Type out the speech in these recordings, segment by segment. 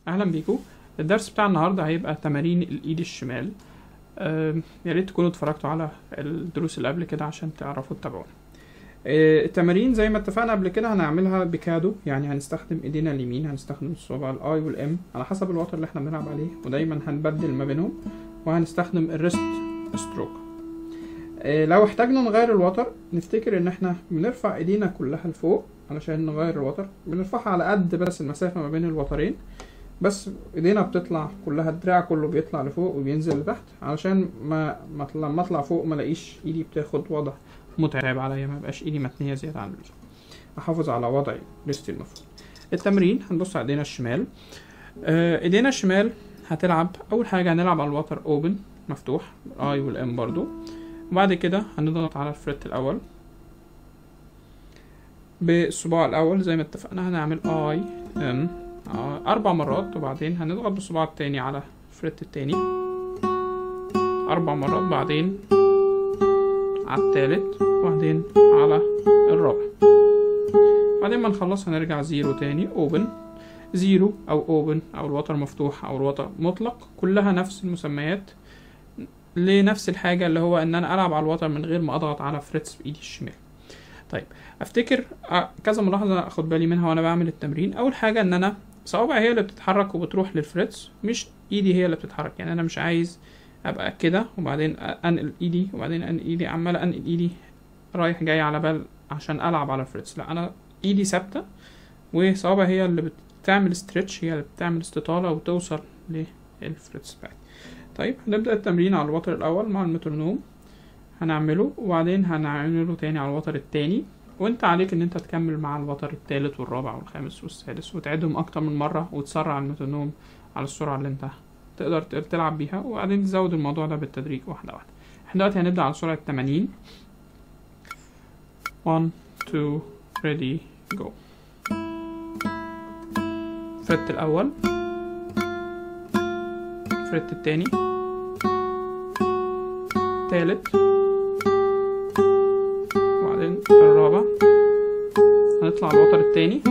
اهلا بيكم الدرس بتاع النهارده هيبقى تمارين الايد الشمال آم، يا ريت تكونوا اتفرجتوا على الدروس اللي قبل كده عشان تعرفوا تتابعونا آه، التمارين زي ما اتفقنا قبل كده هنعملها بكادو يعني هنستخدم ايدينا اليمين هنستخدم الصبع الاي والام على حسب الوتر اللي احنا بنلعب عليه ودايما هنبدل ما بينهم وهنستخدم الريست ستروك آه، لو احتاجنا نغير الوتر نفتكر ان احنا بنرفع ايدينا كلها لفوق علشان نغير الوتر بنرفعها على قد بس المسافة ما بين الوترين بس ايدينا بتطلع كلها الدراع كله بيطلع لفوق وبينزل لتحت علشان ما ما اطلع ما اطلع فوق ما الاقيش ايدي بتاخد وضع متعب عليا ما يبقاش ايدي متنيه زياده عن اللزوم احافظ على وضعي ريستي المفروض التمرين هنبص على ايدينا الشمال آه، ايدينا الشمال هتلعب اول حاجه هنلعب على الوتر اوبن مفتوح اي والام برضو وبعد كده هنضغط على الفريت الاول بالصباع الاول زي ما اتفقنا هنعمل اي ام اربع مرات وبعدين هنضغط بالصباع التاني على الفريت التاني اربع مرات بعدين على التالت وبعدين على الرابع بعدين ما نخلص هنرجع زيرو تاني اوبن زيرو او اوبن او الوتر مفتوح او الوتر مطلق كلها نفس المسميات لنفس الحاجة اللي هو ان انا العب على الوتر من غير ما اضغط على فريتس بايدي الشمال طيب افتكر آه، كذا ملاحظة اخد بالي منها وانا بعمل التمرين اول حاجة ان انا صوابعي هي اللي بتتحرك وبتروح للفريتس مش ايدي هي اللي بتتحرك يعني انا مش عايز ابقى كده وبعدين انقل ايدي وبعدين انقل ايدي عمال انقل ايدي رايح جاي على بال عشان العب على الفريتس لا انا ايدي ثابته وصوابعي هي اللي بتعمل ستريتش هي اللي بتعمل استطاله وتوصل للفريتس بتاعتي طيب هنبدا التمرين على الوتر الاول مع المترونوم هنعمله وبعدين هنعمله تاني على الوتر التاني وانت عليك ان انت تكمل مع الوتر التالت والرابع والخامس والسادس وتعيدهم اكتر من مره وتسرع المترونوم على السرعه اللي انت تقدر ت- تلعب بيها وبعدين تزود الموضوع ده بالتدريج واحده واحده احنا دلوقتي هنبدا على سرعه 80 1 2 ready go فريت الاول فريت التاني تالت وبعدين الرابع هنطلع على الوتر التاني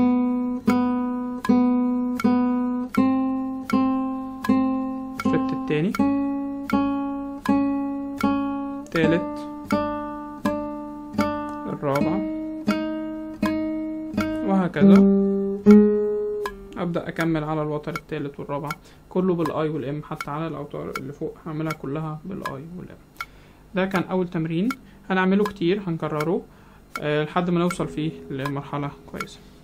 الفريت التاني تالت الرابع وهكذا ابدا اكمل على الوتر التالت والرابع كله بالاي والام حتى على الاوتار اللي فوق هعملها كلها بالاي والام ده كان اول تمرين هنعمله كتير هنكرره آه، لحد ما نوصل فيه لمرحله كويسه